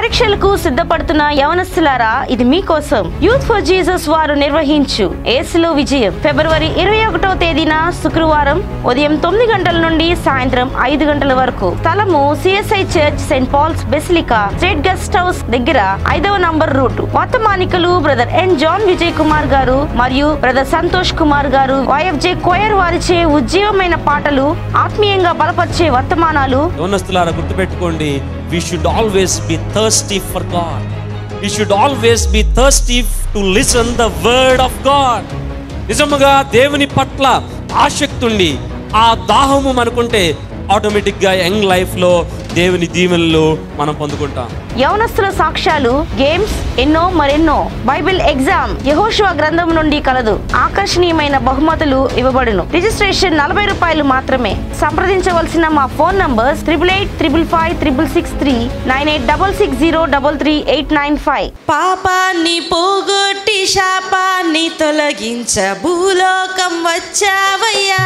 పరీక్షలకు సిద్ధపడుతున్న యవనస్తులారా ఇది మీకోసం యూత్ ఫర్ జీసస్ వారు నిర్వహించు ఏసులో విజయం ఫిబ్రవరి ఇరవై ఒకటో తేదీన శుక్రవారం ఉదయం తొమ్మిది గంటల నుండి సాయంత్రం ఐదు గంటల వరకు స్థలము CSI church saint Paul's basilica state guest house దగ్గర ఐదవ నంబర్ రూట్ వర్తమానికలు brother N John Vijay Kumar గారు మరియు బ్రదర్ సంతోష్ కుమార్ గారు వైఎఫ్జే కోయర్ వారిచే ఉజ్జీవమైన పాటలు ఆత్మీయంగా బలపరిచే వర్తమానాలు యవనస్తులారా గుర్తుపెట్టుకోండి we should always be thirsty for God we should always be thirsty to listen the word of God నిజముగా దేవుని పట్ల ఆసక్తుండి ఆ దాహము మనకుంటే ఆటోమేటిక్గా యంగ్ లైఫ్లో దేవుని దీవెనలు మనం పొందుకుంటాం యవనస్తుల సాక్ష్యాలు గేమ్స్ ఎన్నో మరెన్నో బైబిల్ ఎగ్జామ్ యహోశివ గ్రంథం నుండి కలదు ఆకర్షణీయమైన బహుమతులు ఇవ్వబడును రిజిస్ట్రేషన్ నలభై రూపాయలు మాత్రమే సంప్రదించవలసిన మా phone numbers triple eight triple five triple six three nine eight double six zero double three eight nine five పాపాన్ని పోగొట్టి శాపాన్ని తొలగించ భూలోకం వచ్చావయ్యా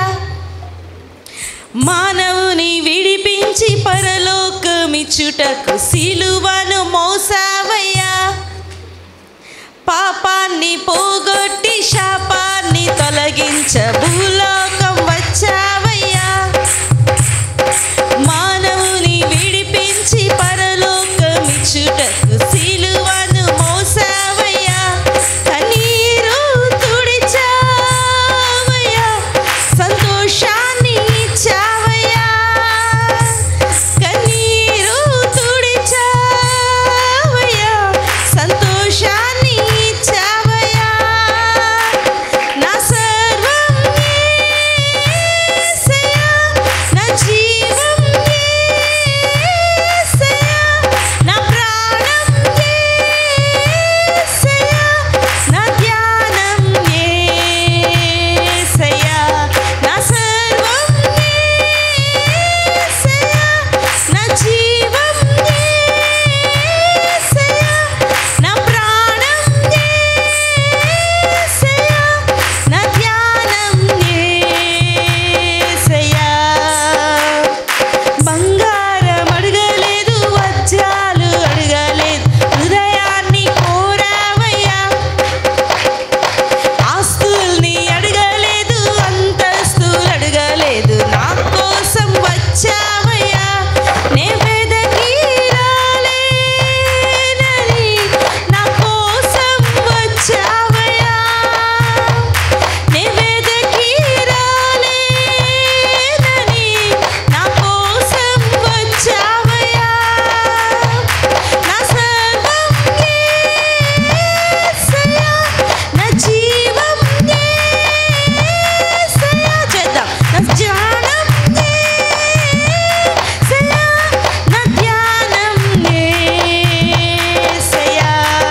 మానవుని విడిపించి పరలోకమిచ్చుటకు సిలువను మోసావయ్యా పాపాన్ని పోగొట్టి శాపాన్ని తొలగించ భూలోకం వచ్చావయ్యా మానవుని విడిపించి పరలోకమిచ్చుటకు సిలువను మోసావయ్యా కన్నీరు తుడిచావయ్యా సంతోషాన్ని ఇచ్చావయ్యా కన్నీరు తుడిచావయ్యా సంతోషాన్ని ఇచ్చావయ్యా నా సర్వం యేసయ్యా నా జీవం యేసయ్యా నా ప్రాణం యేసయ్యా నా ధ్యానం యేసయ్యా నా సర్వం యేసయ్యా నా జీవం యేసయ్యా నా ప్రాణం యేసయ్యా నా ధ్యానం యేసయ్యా బంగారం అడగలేదు వజ్రాలు అడగలేదు హృదయాన్ని కోరావయ్యా ఆస్తుల్ని అడగలేదు అంతస్తులు అడగలేదు నా కోసం వచ్చావయ్యా నే వెదకి రాలేనని నా కోసం వచ్చావయ్యా నే వెదకి రాలేనని నా కోసం వచ్చావయ్యా నా సర్వం యేసయ్యా నా జీవం యేసయ్యా చేద్దాం నా ధ్యానం యేసయ్యా నా ధ్యానం యేసయ్యా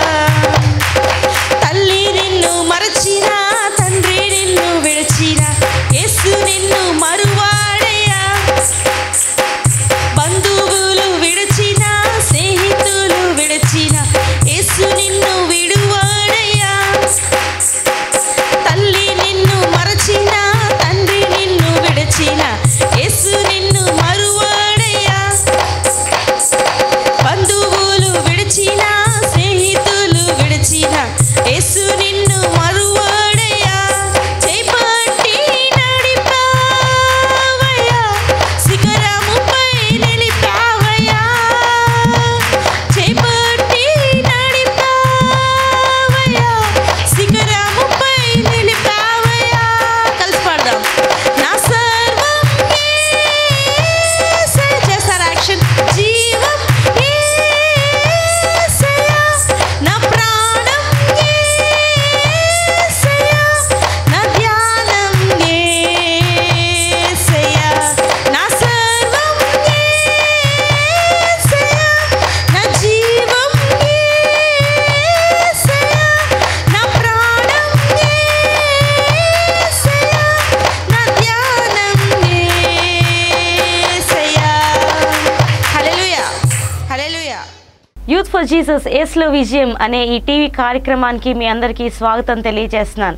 తల్లి నిన్ను మరచిన తండ్రి నిన్ను విడిచిన యేసు నిన్ను మరువాడయ్యా బంధువులు విడిచిన స్నేహితులు విడిచిన యేసు నిన్ను విడువాడయ్యా తల్లి నిన్ను మరచిన తండ్రి నిన్ను విడిచిన యేసు నిన్ను మరువాడయ్యా బంధువులు విడిచిన స్నేహితులు విడిచిన యేసు నిన్ను మరువాడయ్యా చేపట్టి నడిపావయ్యా శిఖరముపై నిలిపావయ్యా చేపట్టి నడిపావయ్యా శిఖరముపై నిలిపావయ్యా కలిసి పాడదాం నా సర్వం యేసయ్య. చేస్తారా యాక్షన్ జీవం యేసయ్య. నా ప్రాణం యేసయ్య. నా ధ్యానం యేసయ్య. నా సర్వం యేసయ్య. నా జీవం యేసయ్య. నా ప్రాణం యేసయ్య. నా ధ్యానం Yesayya. Hallelujah hallelujah youth for Jesus ఏస్లో విజయం అనే ఈ టీవీ కార్యక్రమానికి మీ అందరికీ స్వాగతం తెలియజేస్తున్నాను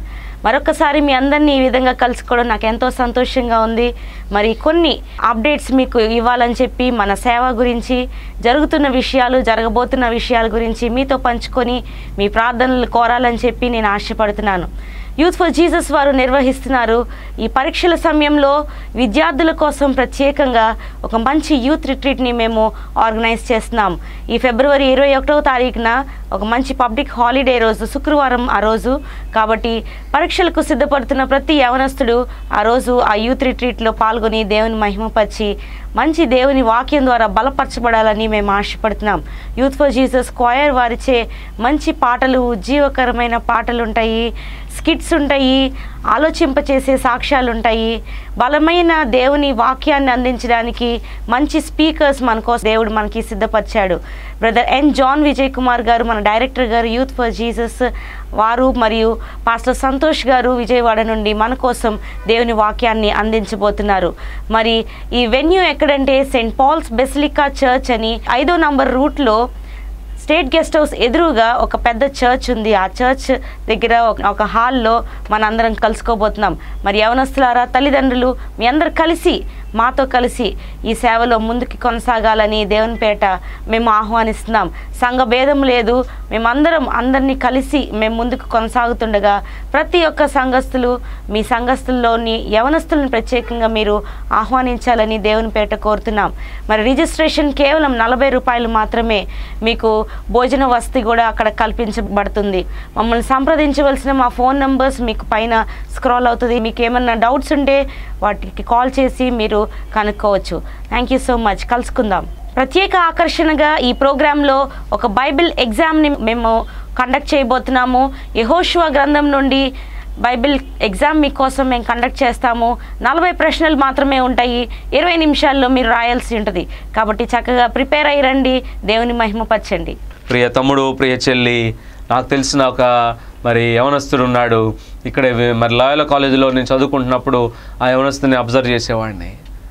మరొకసారి మీ అందరినీ ఈ విధంగా కలుసుకోవడం నాకు ఎంతో సంతోషంగా ఉంది మరి కొన్ని అప్డేట్స్ మీకు ఇవ్వాలని చెప్పి మన సేవ గురించి జరుగుతున్న విషయాలు జరగబోతున్న విషయాల గురించి మీతో పంచుకొని మీ ప్రార్థనలు కోరాలని చెప్పి నేను ఆశపడుతున్నాను యూత్ ఫర్ జీసస్ వారు నిర్వహిస్తున్నారు ఈ పరీక్షల సమయంలో విద్యార్థుల కోసం ప్రత్యేకంగా ఒక మంచి యూత్ రిట్రీట్ని మేము ఆర్గనైజ్ చేస్తున్నాం ఈ ఫిబ్రవరి ఇరవై ఒకటవ తారీఖున ఒక మంచి పబ్లిక్ హాలిడే రోజు శుక్రవారం ఆ రోజు కాబట్టి పరీక్షలకు సిద్ధపడుతున్న ప్రతి యవనస్తుడు ఆ రోజు ఆ యూత్ రిట్రీట్లో పాల్గొని దేవుని మహిమపరిచి మంచి దేవుని వాక్యం ద్వారా బలపరచబడాలని మేము ఆశపడుతున్నాం యూత్ ఫర్ జీసస్ క్వయర్ వారిచే మంచి పాటలు ఉజ్జీవకరమైన పాటలు ఉంటాయి స్కిట్స్ ఉంటాయి ఆలోచింపచేసే సాక్ష్యాలు ఉంటాయి బలమైన దేవుని వాక్యాన్ని అందించడానికి మంచి స్పీకర్స్ మన కోసం దేవుడు మనకి సిద్ధపరిచాడు brother N John Vijay Kumar గారు మన డైరెక్టర్ గారు యూత్ ఫర్ జీసస్ వారు మరియు పాస్టర్ సంతోష్ గారు విజయవాడ నుండి మన కోసం దేవుని వాక్యాన్ని అందించబోతున్నారు మరి ఈ వెన్యూ ఎక్కడంటే సెయింట్ పాల్స్ బెసిలికా చర్చ్ అని ఐదో నంబర్ రూట్లో స్టేట్ గెస్ట్ హౌస్ ఎదురుగా ఒక పెద్ద చర్చ్ ఉంది ఆ చర్చ్ దగ్గర ఒక- ఒక హాల్లో మనందరం కలుసుకోబోతున్నాం మరి యవనస్తులారా తల్లిదండ్రులు మీ అందరు కలిసి మాతో కలిసి ఈ సేవలో ముందుకు కొనసాగాలని దేవుని పేట మేము ఆహ్వానిస్తున్నాం సంఘ భేదం లేదు మేమందరం అందరినీ కలిసి మేము ముందుకు కొనసాగుతుండగా ప్రతి ఒక్క సంఘస్థులు మీ సంఘస్థుల్లోని యవనస్తులను ప్రత్యేకంగా మీరు ఆహ్వానించాలని దేవుని పేట కోరుతున్నాం మరి రిజిస్ట్రేషన్ కేవలం నలభై రూపాయలు మాత్రమే మీకు భోజన వసతి కూడా అక్కడ కల్పించబడుతుంది మమ్మల్ని సంప్రదించవలసిన మా ఫోన్ నంబర్స్ మీకు పైన స్క్రాల్ అవుతుంది మీకు ఏమన్నా డౌట్స్ ఉంటే వాటికి కాల్ చేసి మీరు కనుక్కోవచ్చు థ్యాంక్ యూ సో మచ్ కలుసుకుందాం ప్రత్యేక ఆకర్షణగా ఈ ప్రోగ్రాంలో ఒక బైబిల్ ఎగ్జామ్ని మేము కండక్ట్ చేయబోతున్నాము యహోషువ గ్రంథం నుండి బైబిల్ ఎగ్జామ్ మీకోసం మేము కండక్ట్ చేస్తాము నలభై ప్రశ్నలు మాత్రమే ఉంటాయి ఇరవై నిమిషాల్లో మీరు రాయాల్సి ఉంటుంది కాబట్టి చక్కగా ప్రిపేర్ అయ్యి రండి దేవుని మహిమపరచండి ప్రియ తమ్ముడు ప్రియ చెల్లి నాకు తెలిసిన ఒక మరి యవనస్తుడు ఉన్నాడు ఇక్కడ మరి లాయల కాలేజీలో నేను చదువుకుంటున్నప్పుడు ఆ యవనస్తుని అబ్జర్వ్ చేసేవాడిని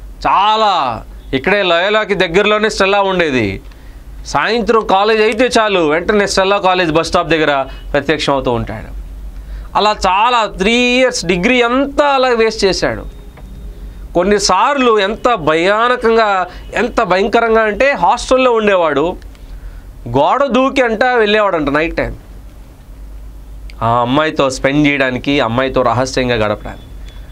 చాలా ఇక్కడే లయోలాకి దగ్గరలోనే స్టెల్లా ఉండేది సాయంత్రం కాలేజ్ అయితే చాలు వెంటనే స్టెల్లా కాలేజ్ బస్ స్టాప్ దగ్గర ప్రత్యక్షం అవుతూ ఉంటాడు అలా చాలా త్రీ ఇయర్స్ డిగ్రీ అంతా అలా వేస్ట్ చేశాడు కొన్నిసార్లు ఎంత భయానకంగా ఎంత భయంకరంగా అంటే హాస్టల్లో ఉండేవాడు గోడ దూకి అంట వెళ్ళేవాడంట నైట్ టైం ఆ అమ్మాయితో స్పెండ్ చేయడానికి అమ్మాయితో రహస్యంగా గడపడానికి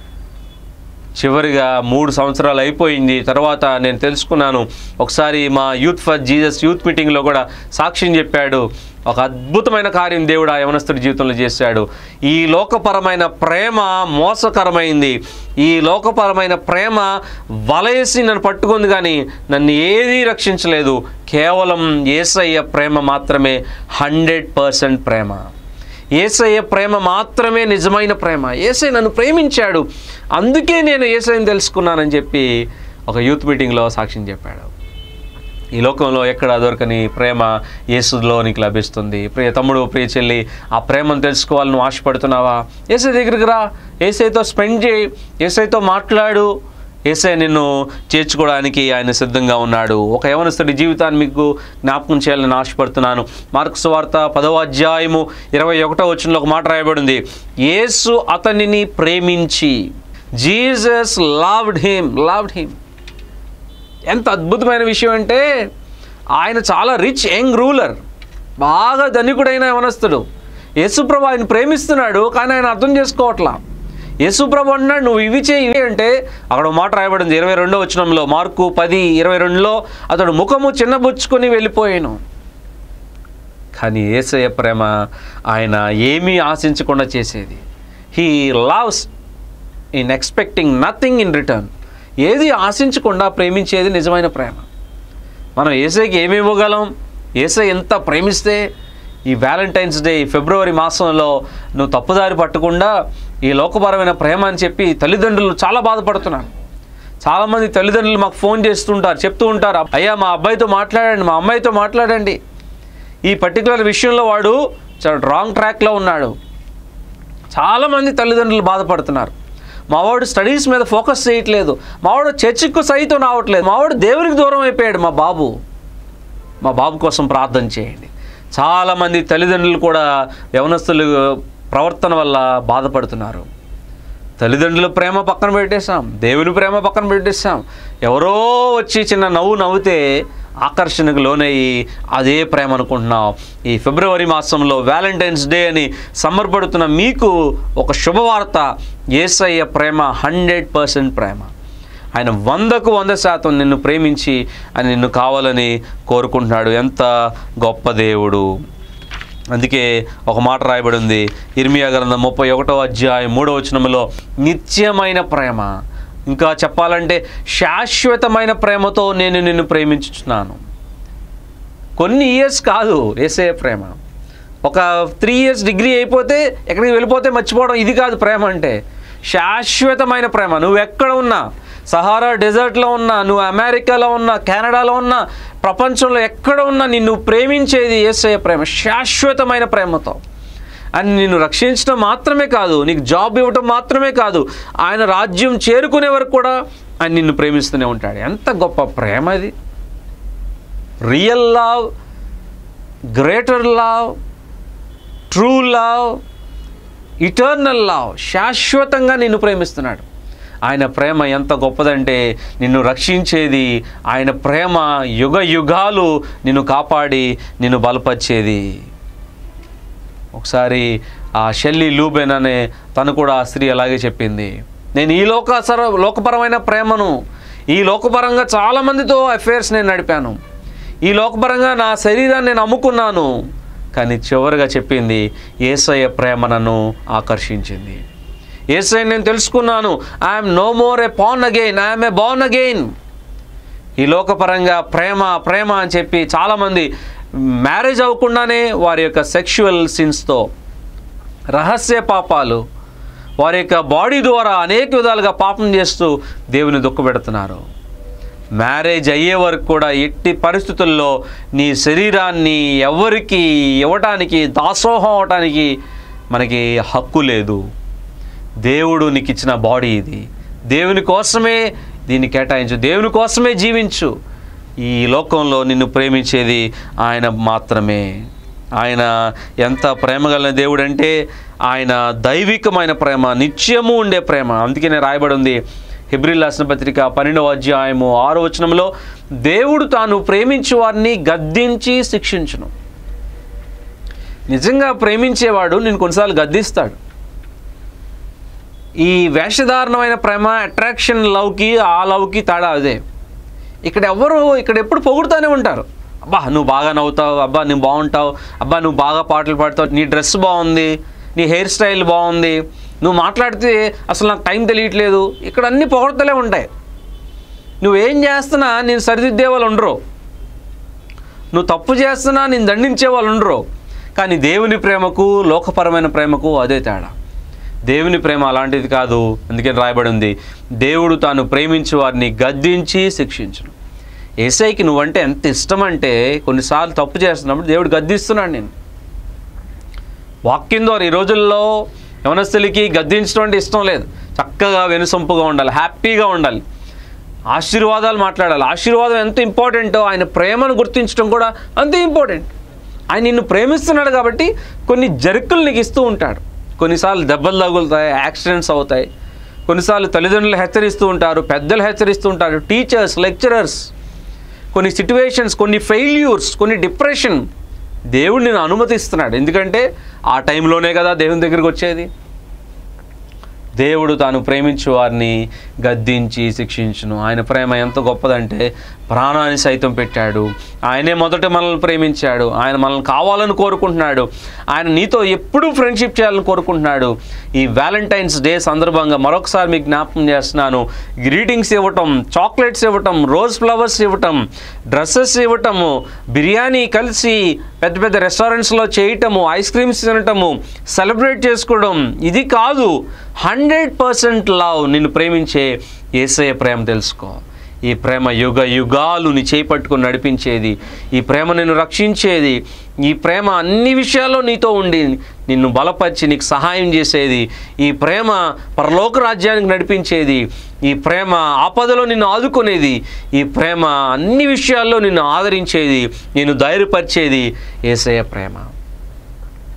చివరిగా మూడు సంవత్సరాలు అయిపోయింది తర్వాత నేను తెలుసుకున్నాను ఒకసారి మా యూత్ ఫర్ జీసస్ యూత్ మీటింగ్లో కూడా సాక్ష్యం చెప్పాడు ఒక అద్భుతమైన కార్యం దేవుడు ఆ యవనస్తుడి జీవితంలో చేశాడు ఈ లోకపరమైన ప్రేమ మోసకరమైంది ఈ లోకపరమైన ప్రేమ వలయేసి నన్ను పట్టుకుంది కానీ నన్ను ఏదీ రక్షించలేదు కేవలం ఏసయ్య ప్రేమ మాత్రమే హండ్రెడ్ పర్సెంట్ ప్రేమ ఏసయ్య ప్రేమ మాత్రమే నిజమైన ప్రేమ ఏసై నన్ను ప్రేమించాడు అందుకే నేను ఏసైని తెలుసుకున్నానని చెప్పి ఒక యూత్ మీటింగ్లో సాక్ష్యం చెప్పాడు ఈ లోకంలో ఎక్కడ దొరకని ప్రేమ యేసులో నీకు లభిస్తుంది ప్రియ తమ్ముడు ప్రియ చెల్లి ఆ ప్రేమను తెలుసుకోవాలని నువ్వు ఆశపడుతున్నావా ఏసై దగ్గరికి రా ఏసైతో స్పెండ్ చేయి ఏసైతో మాట్లాడు ఏసై నిన్ను చేర్చుకోవడానికి ఆయన సిద్ధంగా ఉన్నాడు ఒక యవనస్తుడి జీవితాన్ని మీకు జ్ఞాపకం చేయాలని ఆశపడుతున్నాను మార్క్స్ వార్త పదవ అధ్యాయము ఇరవై ఒకటో వచనంలో ఒక మాట రాయబడింది యేసు అతనిని ప్రేమించి Jesus loved him loved him ఎంత అద్భుతమైన విషయం అంటే ఆయన చాలా రిచ్ యంగ్ రూలర్ బాగా ధనికుడైన యవనస్తుడు యేసుప్రభు ఆయన ప్రేమిస్తున్నాడు కానీ ఆయన అర్థం చేసుకోవట్లా యేసుప్రభు అన్నాడు నువ్వు ఇవి చేయి ఇవి అంటే అక్కడ ఒక మాట రాయబడింది ఇరవై రెండో వచనంలో మార్కు పది ఇరవై రెండులో అతడు ముఖము చిన్నబుచ్చుకొని వెళ్ళిపోయాను కానీ ఏసయ్య ప్రేమ ఆయన ఏమీ ఆశించకుండా చేసేది he loves in expecting nothing in return ఏది ఆశించకుండా ప్రేమించేది నిజమైన ప్రేమ మనం ఏసైకి ఏమి ఇవ్వగలం ఏసై ఎంత ప్రేమిస్తే ఈ వ్యాలంటైన్స్ డే ఈ ఫిబ్రవరి మాసంలో నువ్వు తప్పుదారి పట్టకుండా ఈ లోకపరమైన ప్రేమ అని చెప్పి తల్లిదండ్రులు చాలా బాధపడుతున్నారు చాలామంది తల్లిదండ్రులు మాకు ఫోన్ చేస్తుంటారు చెప్తూ ఉంటారు అయ్యా మా అబ్బాయితో మాట్లాడండి మా అమ్మాయితో మాట్లాడండి ఈ పర్టికులర్ విషయంలో వాడు చాలా రాంగ్ ట్రాక్లో ఉన్నాడు చాలామంది తల్లిదండ్రులు బాధపడుతున్నారు మావాడు స్టడీస్ మీద ఫోకస్ చేయట్లేదు మావాడు చర్చికు సైతం రావట్లేదు మావాడు దేవునికి దూరం అయిపోయాడు మా బాబు మా బాబు కోసం ప్రార్థన చేయండి చాలామంది తల్లిదండ్రులు కూడా యవనస్తులు ప్రవర్తన వల్ల బాధపడుతున్నారు తల్లిదండ్రుల ప్రేమ పక్కన పెట్టేశాం దేవుని ప్రేమ పక్కన పెట్టేశాం ఎవరో వచ్చి చిన్న నవ్వు నవ్వుతే ఆకర్షణకు లోనయ్యి అదే ప్రేమ అనుకుంటున్నాం ఈ ఫిబ్రవరి మాసంలో వ్యాలంటైన్స్ డే అని సమర్పడుతున్న మీకు ఒక శుభవార్త ఏసయ్య ప్రేమ హండ్రెడ్ పర్సెంట్ ప్రేమ ఆయన వందకు వంద శాతం నిన్ను ప్రేమించి ఆయన నిన్ను కావాలని కోరుకుంటున్నాడు ఎంత గొప్ప దేవుడు అందుకే ఒక మాట రాయబడి ఉంది ఇర్మియా గ్రంథం ముప్పై ఒకటో అధ్యాయం మూడో వచనంలో నిత్యమైన ప్రేమ ఇంకా చెప్పాలంటే శాశ్వతమైన ప్రేమతో నేను నిన్ను ప్రేమించుచున్నాను కొన్ని ఇయర్స్ కాదు ఏసే ప్రేమ ఒక త్రీ ఇయర్స్ డిగ్రీ అయిపోతే ఎక్కడికి వెళ్ళిపోతే మర్చిపోవడం ఇది కాదు ప్రేమ అంటే శాశ్వతమైన ప్రేమ నువ్వు ఎక్కడ ఉన్నా సహారా డెజర్ట్లో ఉన్నా నువ్వు అమెరికాలో ఉన్నా కెనడాలో ఉన్నా ప్రపంచంలో ఎక్కడ ఉన్నా నిన్ను ప్రేమించేది ఏసయ్య ప్రేమ శాశ్వతమైన ప్రేమతో అని నిన్ను రక్షించడం మాత్రమే కాదు నీకు జాబ్ ఇవ్వటం మాత్రమే కాదు ఆయన రాజ్యం చేరుకునే వరకు కూడా ఆయన నిన్ను ప్రేమిస్తూనే ఉంటాడు ఎంత గొప్ప ప్రేమ అది real love greater love true love eternal love శాశ్వతంగా నిన్ను ప్రేమిస్తున్నాడు ఆయన ప్రేమ ఎంత గొప్పదంటే నిన్ను రక్షించేది ఆయన ప్రేమ యుగ యుగాలు నిన్ను కాపాడి నిన్ను బలపరిచేది ఒకసారి ఆ షెల్లీ లూబెన్ అనే తను కూడా ఆ స్త్రీ అలాగే చెప్పింది నేను ఈ లోక సర లోకపరమైన ప్రేమను ఈ లోకపరంగా చాలామందితో అఫేర్స్ నేను నడిపాను ఈ లోకపరంగా నా శరీరాన్ని నేను అమ్ముకున్నాను కానీ చివరిగా చెప్పింది ఏసయ్య ప్రేమ నన్ను ఆకర్షించింది ఏసయ్య నేను తెలుసుకున్నాను I'm no more a pawn again I'm a born again ఈ లోకపరంగా ప్రేమ ప్రేమ అని చెప్పి చాలామంది మ్యారేజ్ అవ్వకుండానే వారి యొక్క సెక్షువల్ సిన్స్తో రహస్య పాపాలు వారి యొక్క బాడీ ద్వారా అనేక విధాలుగా పాపం చేస్తూ దేవుని దుఃఖపెడుతున్నారు మ్యారేజ్ అయ్యే వరకు కూడా ఎట్టి పరిస్థితుల్లో నీ శరీరాన్ని ఎవరికి ఇవ్వటానికి దాసోహం అవటానికి మనకి హక్కు లేదు దేవుడు నీకు ఇచ్చిన బాడీ ఇది దేవుని కోసమే దీన్ని కేటాయించు దేవుని కోసమే జీవించు ఈ లోకంలో నిన్ను ప్రేమించేది ఆయన మాత్రమే ఆయన ఎంత ప్రేమ కలిగిన దేవుడు అంటే ఆయన దైవికమైన ప్రేమ నిత్యము ఉండే ప్రేమ అందుకనే రాయబడి ఉంది హిబ్రిల్ రాసిన పత్రిక పన్నెండవ అధ్యాయము ఆరో వచనంలో దేవుడు తాను ప్రేమించు వారిని గద్దించి శిక్షించును నిజంగా ప్రేమించేవాడు నేను కొన్నిసార్లు గద్దిస్తాడు ఈ వేషధారణమైన ప్రేమ అట్రాక్షన్ లవ్కి ఆ లవ్కి తేడా అదే ఇక్కడ ఎవరు ఇక్కడ ఎప్పుడు పొగుడుతూనే ఉంటారు అబ్బా నువ్వు బాగా నవ్వుతావు అబ్బా నువ్వు బాగుంటావు అబ్బా నువ్వు బాగా పాటలు పాడతావు నీ డ్రెస్ బాగుంది నీ హెయిర్ స్టైల్ బాగుంది నువ్వు మాట్లాడితే అసలు నాకు టైం తెలియట్లేదు ఇక్కడ అన్ని పొగడతలే ఉంటాయి నువ్వేం చేస్తున్నా నేను సరిదిద్దే వాళ్ళు ఉండరు నువ్వు తప్పు చేస్తున్నా నేను దండించే వాళ్ళు ఉండరు కానీ దేవుని ప్రేమకు లోకపరమైన ప్రేమకు అదే తేడా దేవుని ప్రేమ అలాంటిది కాదు అందుకని రాయబడి ఉంది దేవుడు తాను ప్రేమించి వారిని గద్దించి శిక్షించును ఏసైకి నువ్వంటే ఎంత ఇష్టం అంటే కొన్నిసార్లు తప్పు చేస్తున్నప్పుడు దేవుడు గద్దిస్తున్నాడు నేను వాక్యం ద్వారా ఈ రోజుల్లో యవనస్తులకి గద్దించడం అంటే ఇష్టం లేదు చక్కగా వెనుసొంపుగా ఉండాలి హ్యాపీగా ఉండాలి ఆశీర్వాదాలు మాట్లాడాలి ఆశీర్వాదం ఎంత ఇంపార్టెంటో ఆయన ప్రేమను గుర్తించడం కూడా అంతే ఇంపార్టెంట్ ఆయన నిన్ను ప్రేమిస్తున్నాడు కాబట్టి కొన్ని జరుకులు నీకు ఇస్తూ ఉంటాడు కొన్నిసార్లు దెబ్బలు తగులుతాయి యాక్సిడెంట్స్ అవుతాయి కొన్నిసార్లు తల్లిదండ్రులు హెచ్చరిస్తూ ఉంటారు పెద్దలు హెచ్చరిస్తూ ఉంటారు టీచర్స్ లెక్చరర్స్ కొన్ని సిట్యువేషన్స్ కొన్ని ఫెయిల్యూర్స్ కొన్ని డిప్రెషన్ దేవుడు నేను అనుమతిస్తున్నాడు ఎందుకంటే ఆ టైంలోనే కదా దేవుని దగ్గరికి వచ్చేది దేవుడు తాను ప్రేమించు వారిని గద్దించి శిక్షించును ఆయన ప్రేమ ఎంత గొప్పదంటే ప్రాణాన్ని సైతం పెట్టాడు ఆయనే మొదట మనల్ని ప్రేమించాడు ఆయన మనల్ని కావాలని కోరుకుంటున్నాడు ఆయన నీతో ఎప్పుడూ ఫ్రెండ్షిప్ చేయాలని కోరుకుంటున్నాడు ఈ వ్యాలంటైన్స్ డే సందర్భంగా మరొకసారి మీకు జ్ఞాపకం చేస్తున్నాను గ్రీటింగ్స్ ఇవ్వటం చాక్లెట్స్ ఇవ్వటం రోజ్ ఫ్లవర్స్ ఇవ్వటం డ్రెస్సెస్ ఇవ్వటము బిర్యానీ కలిసి పెద్ద పెద్ద రెస్టారెంట్స్లో చేయటము ఐస్ క్రీమ్స్ తినటము సెలబ్రేట్ చేసుకోవడం ఇది కాదు హండ్రెడ్ పర్సెంట్ లవ్ నిన్ను ప్రేమించే ఏసయ ప్రేమ తెలుసుకో ఈ ప్రేమ యుగ యుగాలు నీ చేపట్టుకుని నడిపించేది ఈ ప్రేమ నిన్ను రక్షించేది ఈ ప్రేమ అన్ని విషయాల్లో నీతో ఉండి నిన్ను బలపరిచి నీకు సహాయం చేసేది ఈ ప్రేమ పరలోక రాజ్యానికి నడిపించేది ఈ ప్రేమ ఆపదలో నిన్ను ఆదుకునేది ఈ ప్రేమ అన్ని విషయాల్లో నిన్ను ఆదరించేది నిన్ను ధైర్యపరిచేది ఏసయ ప్రేమ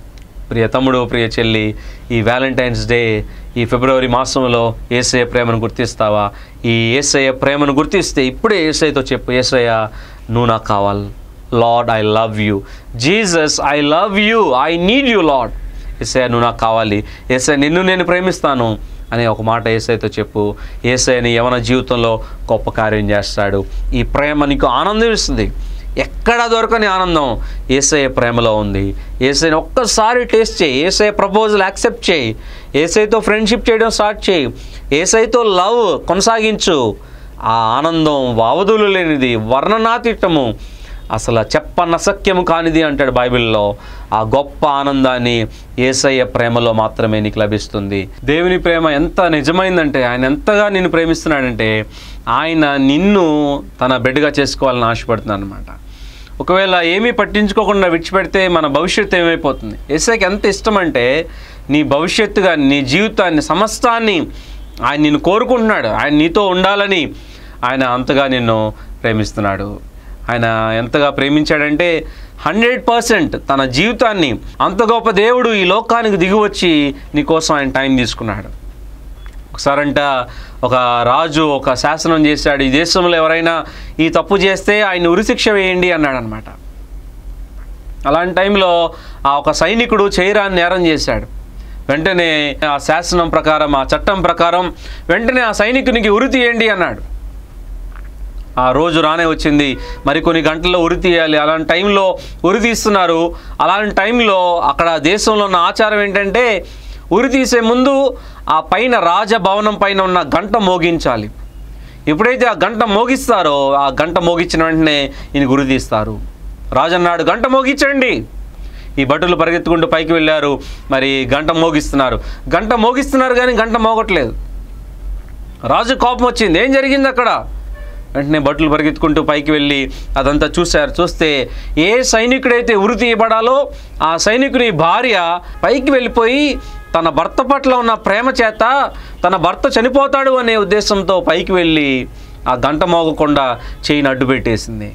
ప్రియ తమ్ముడు ప్రియ చెల్లి ఈ వ్యాలంటైన్స్ డే ఈ ఫిబ్రవరి మాసంలో ఏసయ్య ప్రేమను గుర్తిస్తావా ఈ ఏసయ్య ప్రేమను గుర్తిస్తే ఇప్పుడే ఏసయ్యతో చెప్పు ఏసయ్య నువ్వు నాకు కావాలి Lord I love you Jesus I love you I need you Lord Yesayya నువ్వు నాకు కావాలి ఏసయ్య నిన్ను నేను ప్రేమిస్తాను అనే ఒక మాట ఏసైతో చెప్పు ఏసైని యవన జీవితంలో గొప్ప కార్యం చేస్తాడు ఈ ప్రేమ నీకు ఆనందం ఇస్తుంది ఎక్కడ దొరకని ఆనందం ఏసఐ ప్రేమలో ఉంది ఏసైని ఒక్కసారి టేస్ట్ చేయి ఏసఐ ప్రపోజల్ యాక్సెప్ట్ చేయి ఏసైతో ఫ్రెండ్షిప్ చేయడం స్టార్ట్ చేయి ఏసైతో లవ్ కొనసాగించు ఆ ఆనందం వావదులు లేనిది వర్ణనాతీతము అసలు చెప్పనసక్యము కానిది అంటాడు బైబిల్లో ఆ గొప్ప ఆనందాన్ని ఏసయ్య ప్రేమలో మాత్రమే నీకు లభిస్తుంది దేవుని ప్రేమ ఎంత నిజమైందంటే ఆయన ఎంతగా నిన్ను ప్రేమిస్తున్నాడంటే ఆయన నిన్ను తన బిడ్డగా చేసుకోవాలని ఆశపడుతున్నాను అనమాట ఒకవేళ ఏమీ పట్టించుకోకుండా విడిచిపెడితే మన భవిష్యత్తు ఏమైపోతుంది ఏసైకి ఎంత ఇష్టం అంటే నీ భవిష్యత్తుగా నీ జీవితాన్ని సమస్తాన్ని ఆయన నిన్ను కోరుకుంటున్నాడు ఆయన నీతో ఉండాలని ఆయన అంతగా నిన్ను ప్రేమిస్తున్నాడు ఆయన ఎంతగా ప్రేమించాడంటే హండ్రెడ్ పర్సెంట్ తన జీవితాన్ని అంత గొప్ప దేవుడు ఈ లోకానికి దిగి వచ్చి నీకోసం ఆయన టైం తీసుకున్నాడు ఒకసారంట ఒక రాజు ఒక శాసనం చేశాడు ఈ దేశంలో ఎవరైనా ఈ తప్పు చేస్తే ఆయన ఉరిశిక్ష వేయండి అన్నాడు అనమాట అలాంటి టైంలో ఆ ఒక సైనికుడు చేయరాని నేరం చేశాడు వెంటనే ఆ శాసనం ప్రకారం ఆ చట్టం ప్రకారం వెంటనే ఆ సైనికునికి ఉరి తీయండి అన్నాడు ఆ రోజు రానే వచ్చింది మరికొన్ని గంటల్లో ఉరి తీయాలి అలాంటి టైంలో ఉరి తీస్తున్నారు అలాంటి టైంలో అక్కడ దేశంలో ఉన్న ఆచారం ఏంటంటే ఉరి తీసే ముందు ఆ పైన రాజభవనం పైన ఉన్న గంట మోగించాలి ఎప్పుడైతే ఆ గంట మోగిస్తారో ఆ గంట మోగించిన వెంటనే ఈయన గురి తీస్తారు రాజు అన్నాడు గంట మోగించండి ఈ భటులు పరిగెత్తుకుంటూ పైకి వెళ్ళారు మరి గంట మోగిస్తున్నారు గంట మోగిస్తున్నారు కానీ గంట మోగట్లేదు రాజు కోపం వచ్చింది ఏం జరిగింది అక్కడ వెంటనే భటులు పరిగెత్తుకుంటూ పైకి వెళ్ళి అదంతా చూశారు చూస్తే ఏ సైనికుడైతే ఉరి తీయబడాలో ఆ సైనికుని భార్య పైకి వెళ్ళిపోయి తన భర్త పట్ల ఉన్న ప్రేమ చేత తన భర్త చనిపోతాడు అనే ఉద్దేశంతో పైకి వెళ్ళి ఆ గంట మోగకుండా చేయిని అడ్డు పెట్టేసింది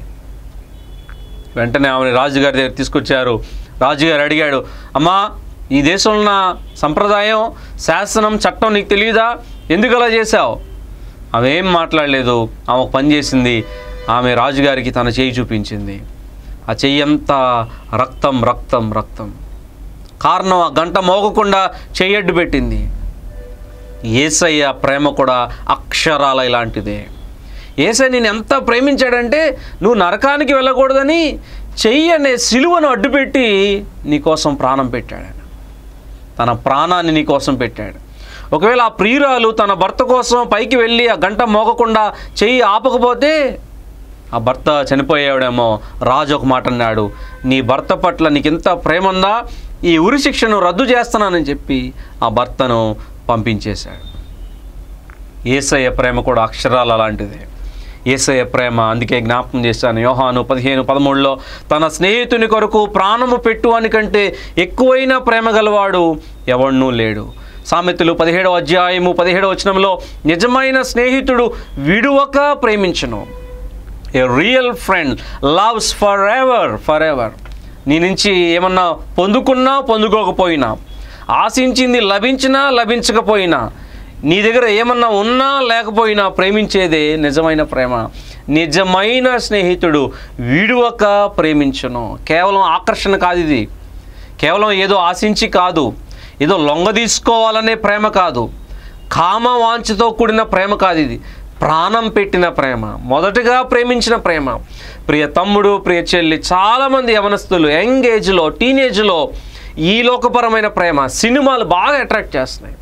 వెంటనే ఆమెను రాజుగారి దగ్గర తీసుకొచ్చారు రాజుగారు అడిగాడు అమ్మా ఈ దేశంలో ఉన్న సంప్రదాయం శాసనం చట్టం నీకు తెలియదా ఎందుకు అలా చేశావు ఆమె ఏం మాట్లాడలేదు ఆమె ఒక పని చేసింది ఆమె రాజుగారికి తన చేయి చూపించింది ఆ చెయ్యి అంతా రక్తం రక్తం రక్తం కారణం ఆ గంట మోగకుండా చెయ్యడ్డు పెట్టింది ఏసయ్య ప్రేమ కూడా అక్షరాల ఇలాంటిదే ఏసై నేను ఎంత ప్రేమించాడంటే నువ్వు నరకానికి వెళ్ళకూడదని చెయ్యి అనే సిలువను అడ్డుపెట్టి నీకోసం ప్రాణం పెట్టాడు ఆయన తన ప్రాణాన్ని నీ కోసం పెట్టాడు ఒకవేళ ఆ ప్రియురాలు తన భర్త కోసం పైకి వెళ్ళి ఆ గంట మోగకుండా చెయ్యి ఆపకపోతే ఆ భర్త చనిపోయాడేమో రాజు ఒక మాట అన్నాడు నీ భర్త పట్ల నీకింత ప్రేమ ఉందా ఈ ఉరి శిక్షను రద్దు చేస్తున్నానని చెప్పి ఆ భర్తను పంపించేశాడు ఏసయ్య ప్రేమ కూడా అక్షరాలు అలాంటిదే ఏసయ్య ప్రేమ అందుకే జ్ఞాపకం చేశాను యోహాను పదిహేను పదమూడులో తన స్నేహితుని కొరకు ప్రాణము పెట్టు అని కంటే ఎక్కువైన ప్రేమ గలవాడు ఎవడనూ లేడు సామెతలు పదిహేడవ అధ్యాయము పదిహేడవ వచనంలో నిజమైన స్నేహితుడు విడువక ప్రేమించను a real friend loves forever forever నీ నుంచి ఏమన్నా పొందుకున్నా పొందుకోకపోయినా ఆశించింది లభించినా లభించకపోయినా నీ దగ్గర ఏమన్నా ఉన్నా లేకపోయినా ప్రేమించేదే నిజమైన ప్రేమ నిజమైన స్నేహితుడు విడువక ప్రేమించను కేవలం ఆకర్షణ కాదు ఇది కేవలం ఏదో ఆశించి కాదు ఏదో లొంగ తీసుకోవాలనే ప్రేమ కాదు కామ వాంఛతో కూడిన ప్రేమ కాదు ఇది ప్రాణం పెట్టిన ప్రేమ మొదటగా ప్రేమించిన ప్రేమ ప్రియ తమ్ముడు ప్రియ చెల్లి చాలామంది యవనస్తులు యంగ్ ఏజ్లో టీనేజ్లో ఈ లోకపరమైన ప్రేమ సినిమాలు బాగా అట్రాక్ట్ చేస్తున్నాయి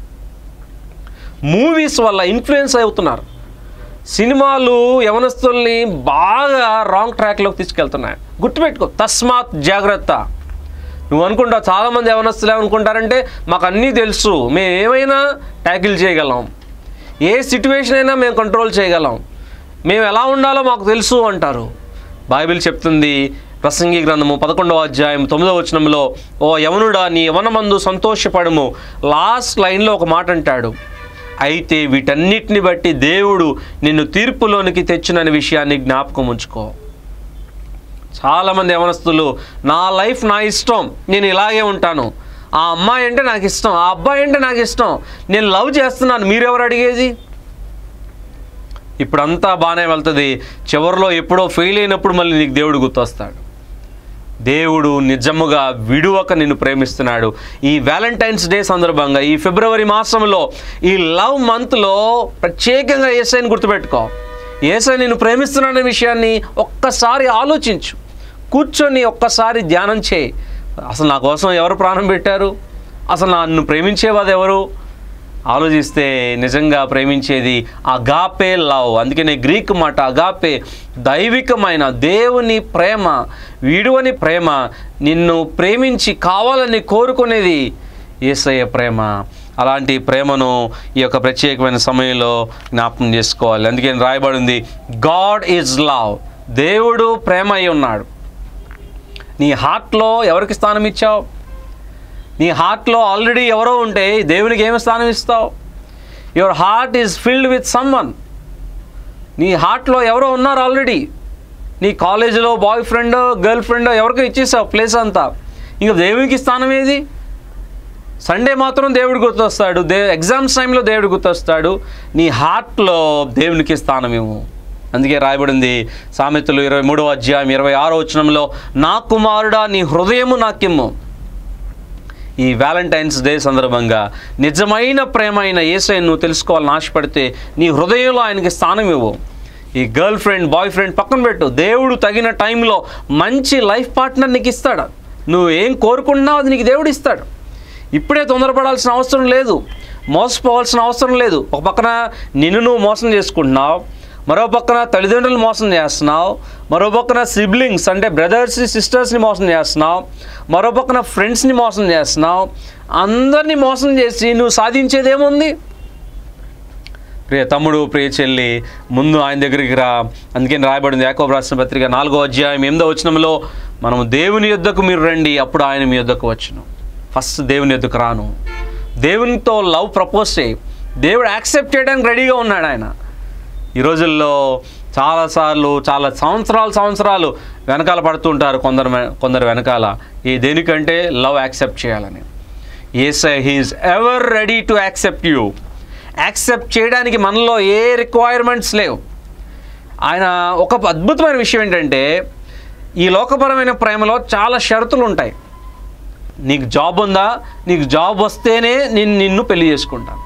మూవీస్ వల్ల ఇన్ఫ్లుయెన్స్ అవుతున్నారు సినిమాలు యవనస్తుల్ని బాగా రాంగ్ ట్రాక్లోకి తీసుకెళ్తున్నాయి గుర్తుపెట్టుకో తస్మాత్ జాగ్రత్త నువ్వు అనుకుంటావు చాలామంది యవనస్తులు ఏమనుకుంటారంటే మాకు అన్నీ తెలుసు మేము ఏమైనా ట్యాకిల్ చేయగలం ఏ సిట్యువేషన్ అయినా మేము కంట్రోల్ చేయగలం మేము ఎలా ఉండాలో మాకు తెలుసు అంటారు బైబిల్ చెప్తుంది ప్రసంగి గ్రంథము పదకొండవ అధ్యాయం తొమ్మిదవ వచనంలో ఓ యవనుడా నీ యవనమందు సంతోషపడము లాస్ట్ లైన్లో ఒక మాట అంటాడు అయితే వీటన్నిటిని బట్టి దేవుడు నిన్ను తీర్పులోనికి తెచ్చుననే విషయాన్ని జ్ఞాపకం ఉంచుకో చాలామంది యవనస్తులు నా లైఫ్ నా ఇష్టం నేను ఇలాగే ఉంటాను ఆ అమ్మాయి అంటే నాకు ఇష్టం ఆ అబ్బాయి అంటే నాకు ఇష్టం నేను లవ్ చేస్తున్నాను మీరెవరు అడిగేది ఇప్పుడంతా బాగానే వెళ్తుంది చివరిలో ఎప్పుడో ఫెయిల్ అయినప్పుడు మళ్ళీ నీకు దేవుడు గుర్తొస్తాడు దేవుడు నిజముగా విడువక నిన్ను ప్రేమిస్తున్నాడు ఈ వ్యాలంటైన్స్ డే సందర్భంగా ఈ ఫిబ్రవరి మాసంలో ఈ లవ్ మంత్లో ప్రత్యేకంగా ఏసైని గుర్తుపెట్టుకో ఏసై నిన్ను ప్రేమిస్తున్నాడనే విషయాన్ని ఒక్కసారి ఆలోచించు కూర్చొని ఒక్కసారి ధ్యానం చేయి అసలు నా కోసం ఎవరు ప్రాణం పెట్టారు అసలు నన్ను ప్రేమించేవాది ఎవరు ఆలోచిస్తే నిజంగా ప్రేమించేది అగాపే లవ్ అందుకనే గ్రీక్ మాట అగాపే దైవికమైన దేవుని ప్రేమ విడువని ప్రేమ నిన్ను ప్రేమించి కావాలని కోరుకునేది ఏసయ్య ప్రేమ అలాంటి ప్రేమను ఈ యొక్క ప్రత్యేకమైన సమయంలో జ్ఞాపకం చేసుకోవాలి అందుకని రాయబడింది గాడ్ ఈజ్ లవ్ దేవుడు ప్రేమ అయి ఉన్నాడు నీ హార్ట్లో ఎవరికి స్థానం ఇచ్చావు నీ హార్ట్లో ఆల్రెడీ ఎవరో ఉంటే దేవునికి ఏమి స్థానం ఇస్తావు your heart is filled with someone నీ హార్ట్లో ఎవరో ఉన్నారు ఆల్రెడీ నీ కాలేజీలో బాయ్ ఫ్రెండ్ గర్ల్ ఫ్రెండ్ ఎవరికో ఇచ్చేసావు ప్లేస్ అంతా ఇంకా దేవునికి స్థానం ఏది సండే మాత్రం దేవుడు గుర్తొస్తాడు దే ఎగ్జామ్స్ టైంలో దేవుడు గుర్తొస్తాడు నీ హార్ట్లో దేవునికి స్థానం ఇవ్వు అందుకే రాయబడింది సామెతలు ఇరవై మూడవ అధ్యాయం ఇరవై ఆరో వచనంలో నా కుమారుడా నీ హృదయము నాకిమ్ము ఈ వ్యాలంటైన్స్ డే సందర్భంగా నిజమైన ప్రేమ అయిన ఏసై నువ్వు తెలుసుకోవాలని ఆశపడితే నీ హృదయంలో ఆయనకి స్థానం ఇవ్వు ఈ గర్ల్ ఫ్రెండ్ బాయ్ ఫ్రెండ్ పక్కన పెట్టు దేవుడు తగిన టైంలో మంచి లైఫ్ పార్ట్నర్ నీకు ఇస్తాడు నువ్వు ఏం కోరుకుంటున్నావు అది నీకు దేవుడు ఇస్తాడు ఇప్పుడే తొందరపడాల్సిన అవసరం లేదు మోసపోవాల్సిన అవసరం లేదు ఒక పక్కన నిన్ను నువ్వు మోసం చేసుకుంటున్నావు మరో పక్కన తల్లిదండ్రులు మోసం చేస్తున్నావు మరో పక్కన సిబ్లింగ్స్ అంటే బ్రదర్స్ సిస్టర్స్ని మోసం చేస్తున్నావు మరో పక్కన ఫ్రెండ్స్ని మోసం చేస్తున్నావు అందరినీ మోసం చేసి నువ్వు సాధించేది ఏముంది ప్రియ తమ్ముడు ప్రియ చెల్లి ముందు ఆయన దగ్గరికి రా అందుకని రాయబడింది యాకోబు రాసిన పత్రిక నాలుగో అధ్యాయం ఎనిమిదో వచనంలో మనము దేవుని యొద్దకు మీరు రండి అప్పుడు ఆయన మీ యొద్దకు వచ్చును ఫస్ట్ దేవుని యొద్దకు రాను దేవునితో లవ్ ప్రపోజ్ చేయి దేవుడు యాక్సెప్ట్ చేయడానికి రెడీగా ఉన్నాడు ఆయన ఈ రోజుల్లో చాలాసార్లు చాలా సంవత్సరాలు సంవత్సరాలు వెనకాల పడుతుంటారు కొందరు వె- కొందరు వెనకాల ఈ దేనికంటే లవ్ యాక్సెప్ట్ చేయాలని ఏసై he is ever ready to accept you accept చేయడానికి మనలో ఏ రిక్వైర్మెంట్స్ లేవు ఆయన ఒక అద్భుతమైన విషయం ఏంటంటే ఈ లోకపరమైన ప్రేమలో చాలా షరతులు ఉంటాయి నీకు జాబ్ ఉందా నీకు జాబ్ వస్తేనే నేను నిన్ను పెళ్లి చేసుకుంటాను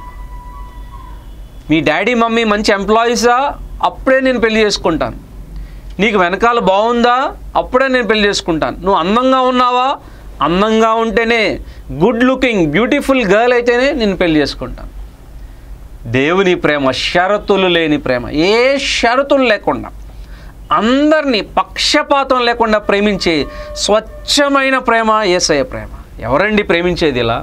మీ డాడీ మమ్మీ మంచి ఎంప్లాయీసా అప్పుడే నేను పెళ్లి చేసుకుంటాను నీకు వెనకాల బాగుందా అప్పుడే నేను పెళ్లి చేసుకుంటాను నువ్వు అందంగా ఉన్నావా అందంగా ఉంటేనే గుడ్ లుకింగ్ బ్యూటిఫుల్ గర్ల్ అయితేనే నేను పెళ్లి చేసుకుంటాను దేవుని ప్రేమ షరతులు లేని ప్రేమ ఏ షరతులు లేకుండా అందరినీ పక్షపాతం లేకుండా ప్రేమించే స్వచ్ఛమైన ప్రేమ ఏసయ ప్రేమ ఎవరండి ప్రేమించేది ఇలా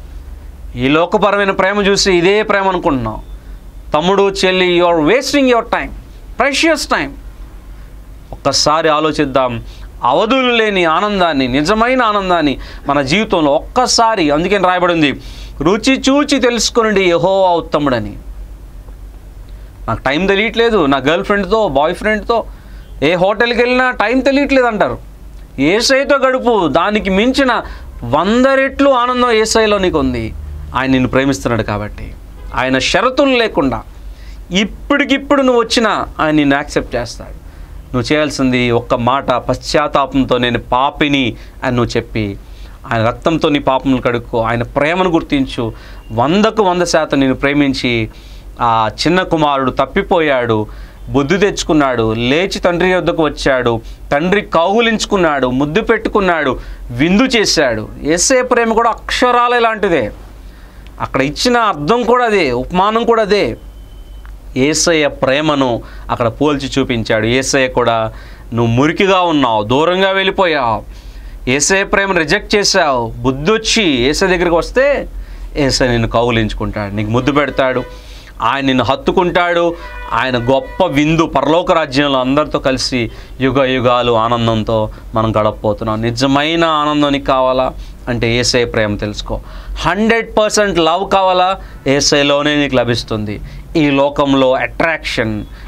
ఈ లోకపరమైన ప్రేమ చూసి ఇదే ప్రేమ అనుకుంటున్నాం తమ్ముడు చెల్లి you are wasting your time precious time ఒక్కసారి ఆలోచిద్దాం అవధులు లేని ఆనందాన్ని నిజమైన ఆనందాన్ని మన జీవితంలో ఒక్కసారి అందుకని రాయబడింది రుచి చూచి తెలుసుకునండి యహో ఉత్తముడని నాకు టైం తెలియట్లేదు నా గర్ల్ ఫ్రెండ్తో బాయ్ ఫ్రెండ్తో ఏ హోటల్కి వెళ్ళినా టైం తెలియట్లేదు అంటారు ఏసైతో గడుపు దానికి మించిన వంద రెట్లు ఆనందం ఏసైలో నీకు ఉంది ఆయన నిన్ను ప్రేమిస్తున్నాడు కాబట్టి ఆయన షరతులు లేకుండా ఇప్పటికిప్పుడు నువ్వు వచ్చినా ఆయన నిన్ను యాక్సెప్ట్ చేస్తాడు నువ్వు చేయాల్సింది ఒక్క మాట పశ్చాత్తాపంతో నేను పాపిని అని నువ్వు చెప్పి ఆయన రక్తంతో నీ పాపములు కడుక్కో ఆయన ప్రేమను గుర్తించు వందకు వంద శాతం నేను ప్రేమించి ఆ చిన్న కుమారుడు తప్పిపోయాడు బుద్ధి తెచ్చుకున్నాడు లేచి తండ్రి వద్దకు వచ్చాడు తండ్రి కౌగులించుకున్నాడు ముద్దు పెట్టుకున్నాడు విందు చేశాడు ఎస్ఏ ప్రేమ కూడా అక్షరాలు ఇలాంటిదే అక్కడ ఇచ్చిన అర్థం కూడా అదే ఉపమానం కూడా అదే ఏసయ్య ప్రేమను అక్కడ పోల్చి చూపించాడు ఏసయ్య కూడా నువ్వు మురికిగా ఉన్నావు దూరంగా వెళ్ళిపోయావు ఏసయ్య ప్రేమను రిజెక్ట్ చేశావు బుద్ధి వచ్చి ఏసై దగ్గరికి వస్తే ఏసై నిన్ను కౌగులించుకుంటాడు నీకు ముద్దు పెడతాడు ఆయన నిన్ను హత్తుకుంటాడు ఆయన గొప్ప విందు పరలోక రాజ్యంలో అందరితో కలిసి యుగ యుగాలు ఆనందంతో మనం గడపపోతున్నాం నిజమైన ఆనందం నీకు కావాలా అంటే ఏసై ప్రేమ తెలుసుకో హండ్రెడ్ పర్సెంట్ లవ్ కావాలా ఏసైలోనే నీకు లభిస్తుంది ఈ లోకంలో అట్రాక్షన్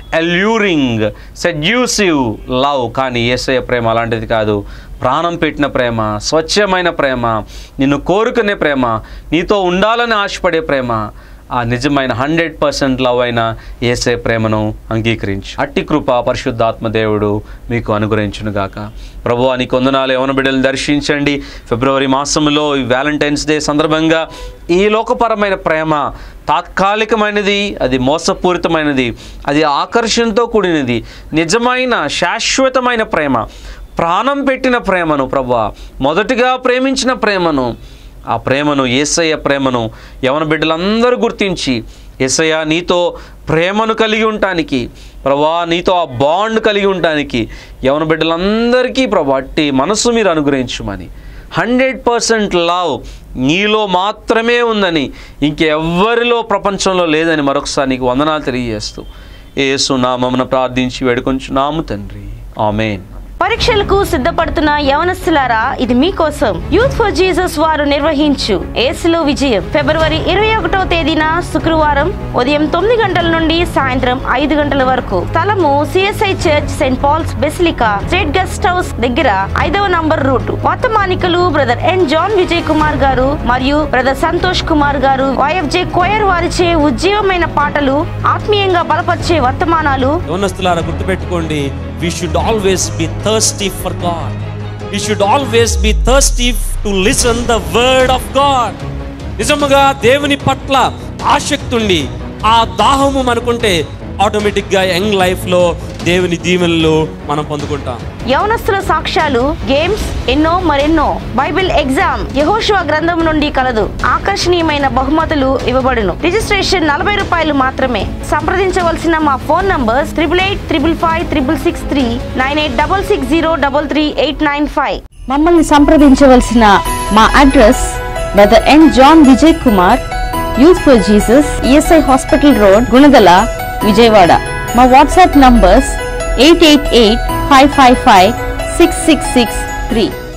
అల్యూరింగ్ సెడ్యూసివ్ లవ్ కానీ ఏసయ్య ప్రేమ అలాంటిది కాదు ప్రాణం పెట్టిన ప్రేమ స్వచ్ఛమైన ప్రేమ నిన్ను కోరుకునే ప్రేమ నీతో ఉండాలని ఆశపడే ప్రేమ ఆ నిజమైన హండ్రెడ్ పర్సెంట్ లవ్ అయిన ఏసే ప్రేమను అంగీకరించు అట్టి కృప పరిశుద్ధాత్మ దేవుడు మీకు అనుగ్రహించునుగాక ప్రభు అని కొందనాలు యవన బిడ్డలు దర్శించండి ఫిబ్రవరి మాసంలో ఈ వ్యాలంటైన్స్ డే సందర్భంగా ఈ లోకపరమైన ప్రేమ తాత్కాలికమైనది అది మోసపూరితమైనది అది ఆకర్షణతో కూడినది నిజమైన శాశ్వతమైన ప్రేమ ప్రాణం పెట్టిన ప్రేమను ప్రభు మొదటిగా ప్రేమించిన ప్రేమను ఆ ప్రేమను ఏసయ్య ప్రేమను యవన బిడ్డలందరూ గుర్తించి ఏసయ్య నీతో ప్రేమను కలిగి ఉండటానికి ప్రభా నీతో ఆ బాండ్ కలిగి ఉండటానికి యవన బిడ్డలందరికీ ప్రభా అట్టి మనసు మీరు అనుగ్రహించమని హండ్రెడ్ పర్సెంట్ లవ్ నీలో మాత్రమే ఉందని ఇంకెవ్వరిలో ప్రపంచంలో లేదని మరొకసారి నీకు వందనాలు తెలియజేస్తూ ఏసు నామమున ప్రార్థించి వేడుకొంచున్నాము తండ్రి ఆమెన్ పరీక్షలకు సిద్ధపడుతున్న యవనస్తులారా ఇది మీకోసం యూత్ ఫర్ జీసస్ వారు నిర్వహించు ఏసులో విజయం ఫిబ్రవరి ఇరవై ఒకటో తేదీన శుక్రవారం ఉదయం తొమ్మిది గంటల నుండి సాయంత్రం ఐదు గంటల వరకు స్థలము CSI church saint Paul's basilica state guest house దగ్గర ఐదవ నంబర్ రూట్ వర్తమానికలు brother N John Vijay Kumar గారు మరియు బ్రదర్ సంతోష్ కుమార్ గారు వైఎఫ్జే కోయర్ వారిచే ఉజ్జీవమైన పాటలు ఆత్మీయంగా బలపరిచే వర్తమానాలు యవనస్తులారా గుర్తుపెట్టుకోండి we should always be thirsty for God we should always be thirsty to listen the word of God నిజముగా దేవుని పట్ల ఆసక్తుండి ఆ దాహము మనకుంటే ఆటోమేటిక్గా యంగ్ లైఫ్లో దేవుని దీవెనలు మనం పొందుకుంటాం యవనస్తుల సాక్ష్యాలు గేమ్స్ ఎన్నో మరెన్నో బైబిల్ ఎగ్జామ్ యహోశివ గ్రంథం నుండి కలదు ఆకర్షణీయమైన బహుమతులు ఇవ్వబడును రిజిస్ట్రేషన్ నలభై రూపాయలు మాత్రమే సంప్రదించవలసిన మా phone numbers triple eight triple five triple six three nine eight double six zero double three eight nine five మమ్మల్ని సంప్రదించవలసిన మా address brother N John Vijay Kumar youth for Jesus ESI hospital road Gunadala Vijayawada మా WhatsApp numbers eight eight eight five five five six six six three